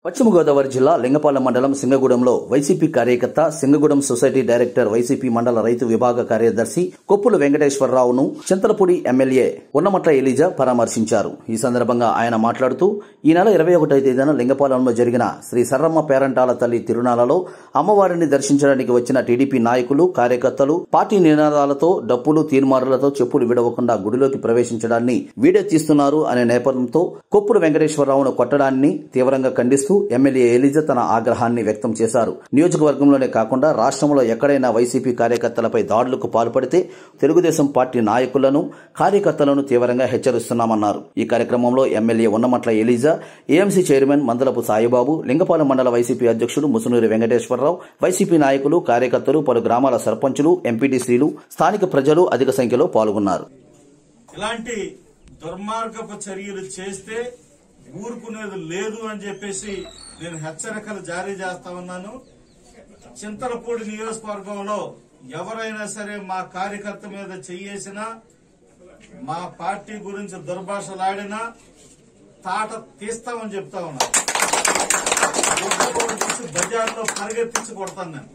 పశ్చిమ గోదావరి జిల్లా లింగపాలెం మండలం సింగగూడెంలో వైసీపీ కార్యకర్త సింగగూడెం సొసైటీ డైరెక్టర్ వైసీపీ మండల రైతు విభాగ కార్యదర్శి కొప్పుల వెంకటేశ్వరరావును చింతలపూడి ఎమ్మెల్యే ఉన్నమట్ల ఎలిజా పరామర్శించారు ఈ సందర్భంగా ఆయన మాట్లాడుతూ ఈ నెల ఇరవై ఒకటో తేదీన లింగపాలెంలో జరిగిన శ్రీ సర్రమ్మ పేరంటాల తల్లి తిరునాలలో అమ్మవారిని దర్శించడానికి వచ్చిన టీడీపీ నాయకులు కార్యకర్తలు పార్టీ నినాదాలతో డప్పులు తీర్మారులతో చెప్పులు విడవకుండా గుడిలోకి ప్రవేశించడాన్ని వీడియో తీస్తున్నారు అనే నేపథ్యంతో కొప్పుల వెంకటేశ్వరరావును కొట్టడాన్ని తీవ్రంగా ఖండిస్తూ ఎమ్మెల్యే ఎలిజా తన ఆగ్రహాన్ని వ్యక్తం చేశారు నియోజకవర్గంలోనే కాకుండా రాష్ట్రంలో ఎక్కడైనా వైసీపీ కార్యకర్తలపై దాడులకు పాల్పడితే తెలుగుదేశం పార్టీ నాయకులను కార్యకర్తలను తీవ్రంగా హెచ్చరిస్తున్నామన్నారు ఈ కార్యక్రమంలో MLA Unnamatla Eliza AMC chairman Mandalapu Saibabu Lingapalem మండల వైసీపీ అధ్యక్షుడు ముసునూరి వెంకటేశ్వరరావు వైసీపీ నాయకులు కార్యకర్తలు పలు గ్రామాల సర్పంచులు ఎంపీటీసీలు స్థానిక ప్రజలు అధిక సంఖ్యలో పాల్గొన్నారు ఇలాంటి దుర్మార్గపు చర్యలు చేస్తే ఊరుకునేది లేదు అని చెప్పేసి నేను హెచ్చరికలు జారీ చేస్తా ఉన్నాను చింతలపూడి నియోజకవర్గంలో ఎవరైనా సరే మా కార్యకర్త మీద చెయ్యేసినా మా పార్టీ గురించి దుర్భాషలాడినా తాట తీస్తామని చెప్తా ఉన్నా ఒక్కొక్కరు తీసి బజార్లో పరిగెత్తించి కొడతాను నేను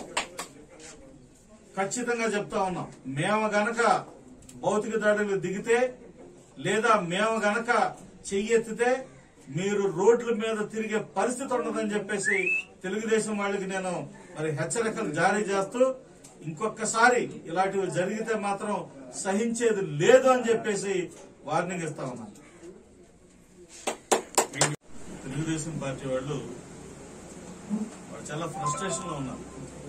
ఖచ్చితంగా చెప్తా ఉన్నాం మేము గనక భౌతిక దాడులు దిగితే లేదా మేము గనక చెయ్యెత్తితే మీరు రోడ్ల మీద తిరిగే పరిస్థితి ఉండదని చెప్పేసి తెలుగుదేశం వాళ్ళకి నేను మరి హెచ్చరికలు జారీ చేస్తూ ఇంకొకసారి ఇలాంటివి జరిగితే మాత్రం సహించేది లేదు అని చెప్పేసి వార్నింగ్ ఇస్తా ఉన్నాను తెలుగుదేశం పార్టీ వాళ్ళు వాళ్ళు చాలా ఫ్రస్ట్రేషన్ లో ఉన్నారు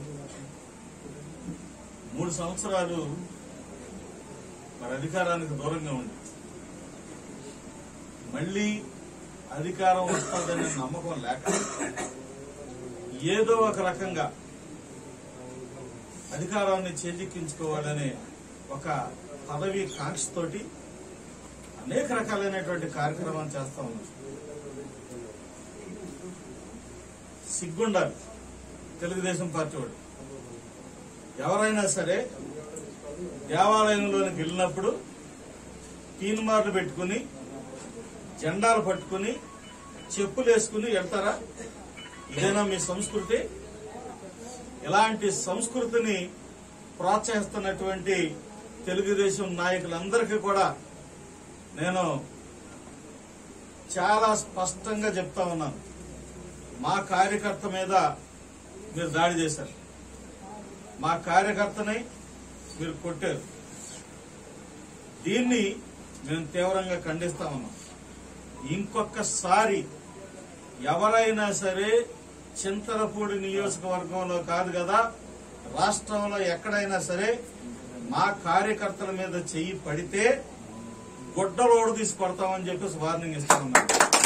మూడు సంవత్సరాలు మరి అధికారానికి దూరంగా ఉంది మళ్ళీ అధికారం వస్తుందనే నమ్మకం లేక ఏదో ఒక రకంగా అధికారాన్ని చేజిక్కించుకోవాలనే ఒక పదవి కాంక్షతోటి అనేక రకాలైనటువంటి కార్యక్రమాలు చేస్తా ఉన్నారు సిగ్గుండాలి తెలుగుదేశం పార్టీ వాడు ఎవరైనా సరే దేవాలయంలోనికి వెళ్ళినప్పుడు తీన్మార్లు పెట్టుకుని జెండాలు పట్టుకుని చెప్పులు వేసుకుని వెళ్తారా ఇదేనా మీ సంస్కృతి ఇలాంటి సంస్కృతిని ప్రోత్సహిస్తున్నటువంటి తెలుగుదేశం నాయకులందరికీ కూడా నేను చాలా స్పష్టంగా చెప్తా ఉన్నాను మా కార్యకర్త మీద మీరు దాడి చేశారు మా కార్యకర్తని మీరు కొట్టారు దీన్ని మేము తీవ్రంగా ఖండిస్తా ఉన్నాం ఇంకొకసారి ఎవరైనా సరే చింతలపూడి నియోజకవర్గంలో కాదు కదా రాష్ట్రంలో ఎక్కడైనా సరే మా కార్యకర్తల మీద చెయ్యి పడితే గుడ్డలోడు తీసి కొడతామని చెప్పేసి వార్నింగ్ ఇస్తా ఉన్నాం